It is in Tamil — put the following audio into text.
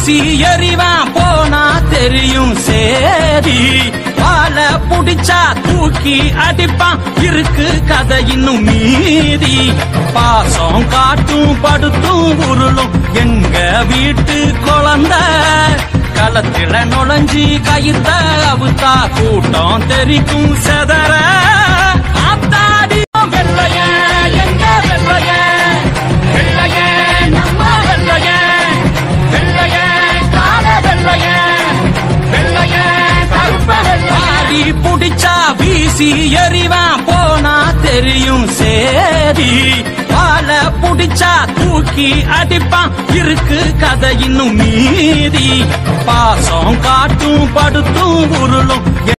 வீசி எறிவான் போனா தெரியும் சேதி வாழ புடிச்சா தூக்கி அடிப்பான் இருக்கு கதை இன்னும் மீதி பாசம் காட்டும் படுத்தும் உருளும் எங்க வீட்டு குழந்தை களத்தில நுழைஞ்சி கயித்த அவுத்தா கூட்டம் தெரிக்கும் செதற ஆத்தாடி வெள்ளைய எங்க வெள்ளைய வெள்ளைய நம்ம வெள்ளைய வெள்ளைய கால வெள்ளைய வெள்ளைய கருப்ப வெள்ளாடி புடிச்சா வீசி எறிவான் போனா தெரியும் சேதி வாழ புடிச்சா தூக்கி அடிப்பான் இருக்கு கதை இன்னும் மீதி பாசம் காட்டும் படுத்தும் உருளும்